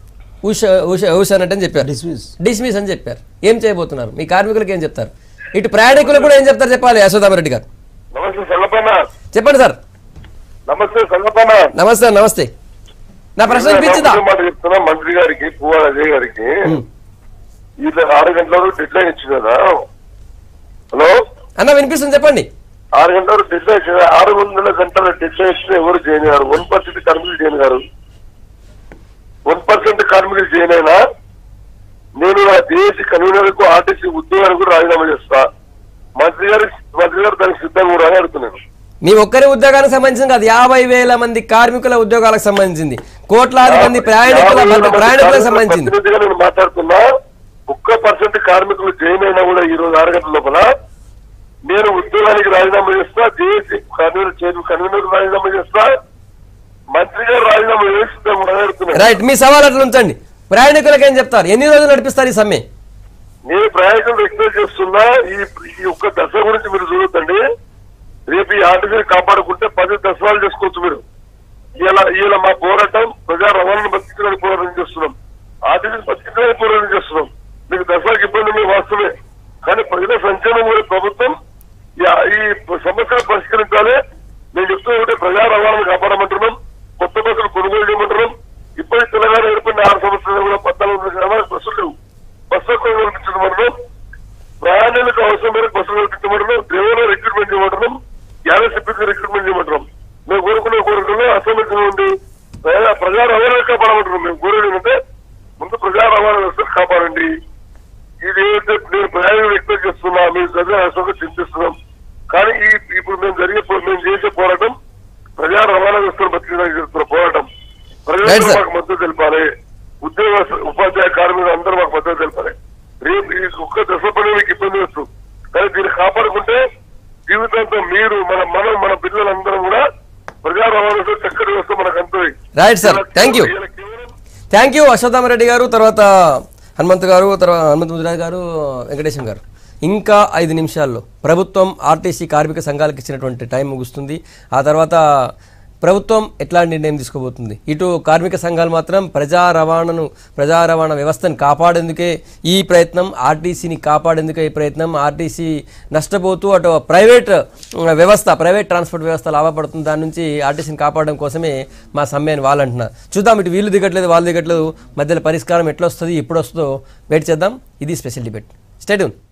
ఉష ఉష ఊసనట్టని చెప్పారు Dismiss. డిస్మిస్ అని చెప్పారు ఏం చేయబోతున్నారు మీ కార్మికులకు ఏం చెప్తారు ఇటు ప్రయాణికులకు కూడా ఏం చెప్తారు చెప్పాలి అశ్వత్థామరెడ్డి గారు నమస్తే సల్లపన్న చెప్పండి సార్ నమస్తే సల్లపన్న నమస్తే నమస్తే నా ప్రశ్న వినిపించిందా ఒకటే మాట చెప్తున్నా మంత్రి గారికి పువ్వాడ అజయ్ గారికి వీళ్ళ ఆరు గంటల వరకు డెడ్ లైన్ ఇచ్చింది కదా హలో అన్న వినిపిస్తుంది చెప్పండి ఆరు గంటల వరకు డెడ్ లైన్ ఇచ్చింది ఆరు వందల గంటల డెడ్ లైన్ ఇచ్చిన ఎవరు చేయని గారు వన్ పర్సెంట్ కార్మికులు చేయని గారు వన్ పర్సెంట్ కార్మికులు చేయనైనా నేను నా దేశ కన్వీనర్ కు ఆర్టీసీ ఉద్యోగాలకు రాజీనామా చేస్తా మంత్రి గారు మంత్రి గారు దానికి సిద్ధంగా కూడా అని అడుగుతున్నాను మీ ఒక్కరి ఉద్యోగానికి సంబంధించింది కాదు యాభై వేల మంది కార్మికుల ఉద్యోగాలకు సంబంధించింది కోట్లాది మంది ప్రయాణికుల యాభై వేల మంది ప్రయాణికులకు కార్మికుల సంబంధించింది ప్రతినిధిగా నేను మాట్లాడుతున్నా ఒక్క పర్సెంట్ కార్మికులు జాయిన్ అయినా కూడా ఈ రోజు ఆరు గంటల లోపల నేను ఉద్యోగానికి రాజీనామా చేస్తా జేఏసీ కన్వీనర్ చైర్మన్ కన్వీనర్ రాజీనామా చేస్తా మంత్రి గారు రాజీనామా చేస్తే కూడా అడుగుతున్నాను రైట్ మీ సవాల్ అట్లా ఉంచండి ప్రయాణికులకు ఏం చెప్తారు ఎన్ని రోజులు నడిపిస్తారు ఈ సమ్మె నేను ప్రయాణికులు రిక్వెస్ట్ చేస్తున్నా ఈ ఈ ఒక్క దశ గురించి మీరు చూడొద్దండి రేపు ఈ ఆర్టీసీ కాపాడుకుంటే పది దశలు చేసుకోవచ్చు మీరు ఇలా ఇలా మా పోరాటం ప్రజా రవాణాను బతికించడానికి పోరాటం చేస్తున్నాం ఆర్టీసీ బతికించడానికి పోరాటం చేస్తున్నాం మీకు దశలకు ఇబ్బంది మీ వాస్తవే కానీ ప్రజల సంక్షేమం కూడా ప్రభుత్వం ఈ- ఈ సమస్యను పరిష్కరించాలి నేను చెప్తూ ఉంటే ప్రజా రవాణాను కాపాడమంటున్నాం కొత్త బస్సులు కొనుగోలు చేయమంటున్నాం ఇప్పటి తెలంగాణ ఏర్పడిన ఆరు సంవత్సరాలు కూడా పద్నాలుగు గ్రామాలకు బస్సులు లేవు బస్సు కొనుగోలు కల్పించమంటున్నాం ప్రయాణికులకు అవసరం మేరకు బస్సులు కల్పించమంటున్నాం డ్రైవర్లు రిక్రూట్మెంట్ చేయమంటున్నాం యాభై సిబ్బంది రిక్రూట్మెంట్ చేయమంటున్నాం మేము కోరుకునే కోరికలు అసమర్థం ఉండి ప్రజా ప్రజా రవాణా కాపాడమంటున్నాం మేము కోరేది ఏంటంటే ముందు ప్రజా రవాణా వ్యవస్థ కాపాడండి ఇది ఏదైతే నేను ప్రయాణికులు ఎక్స్పెక్ట్ చేస్తున్నా మీరు చదివే అవసరం చింతిస్తున్నాం కానీ ఈ ఇప్పుడు మేము జరిగే పో- మేము చేసే పోరాటం ప్రజా రవాణా వ్యవస్థను బతికడానికి చేస్తున్న పోరాటం Right, ప్రజలు sir. మాకు మద్దతు తెలపాలి ఉద్యోగ ఉపాధ్యాయ కార్మికులు అందరూ మాకు మద్దతు తెలపాలి రేపు ఈ ఒక్క దశ పని మీకు ఇబ్బంది వచ్చు కానీ దీన్ని కాపాడుకుంటే జీవితాంతం మీరు మన మనం మన పిల్లలందరం కూడా ప్రజా రవాణాతో చక్కటి వ్యవస్థ మనకు అందుతుంది రైట్ సార్ థ్యాంక్ యూ ఇలా కేవలం థ్యాంక్ యూ అశ్వత్థామరెడ్డి గారు తర్వాత హనుమంత్ గారు తర్వాత హనుమంత్ ముదిరాజ్ గారు వెంకటేశం గారు ఇంకా ఐదు నిమిషాల్లో ప్రభుత్వం ఆర్టీసీ కార్మిక సంఘాలకు ఇచ్చినటువంటి టైం ముగుస్తుంది ఆ తర్వాత ప్రభుత్వం ఎట్లాంటి నిర్ణయం తీసుకోబోతుంది ఇటు కార్మిక సంఘాలు మాత్రం ప్రజా రవాణాను ప్రజా రవాణా వ్యవస్థను కాపాడేందుకే ఈ ప్రయత్నం ఆర్టీసీని కాపాడేందుకే ఈ ప్రయత్నం ఆర్టీసీ నష్టపోతూ అటు ప్రైవేట్ ఉమ్, వ్యవస్థ ప్రైవేట్ ట్రాన్స్పోర్ట్ వ్యవస్థ లాభపడుతుంది దాని నుంచి ఆర్టీసీని కాపాడడం కోసమే మా సమ్మె అని వాళ్ళు అంటున్నారు చూద్దాం ఇటు వీళ్ళు దిగట్లేదు వాళ్ళు దిగట్లేదు మధ్యలో పరిష్కారం ఎట్లా వస్తుంది ఎప్పుడు వస్తుందో వెయిట్ చేద్దాం ఇది స్పెషల్ డిబేట్ స్టేట్యూన్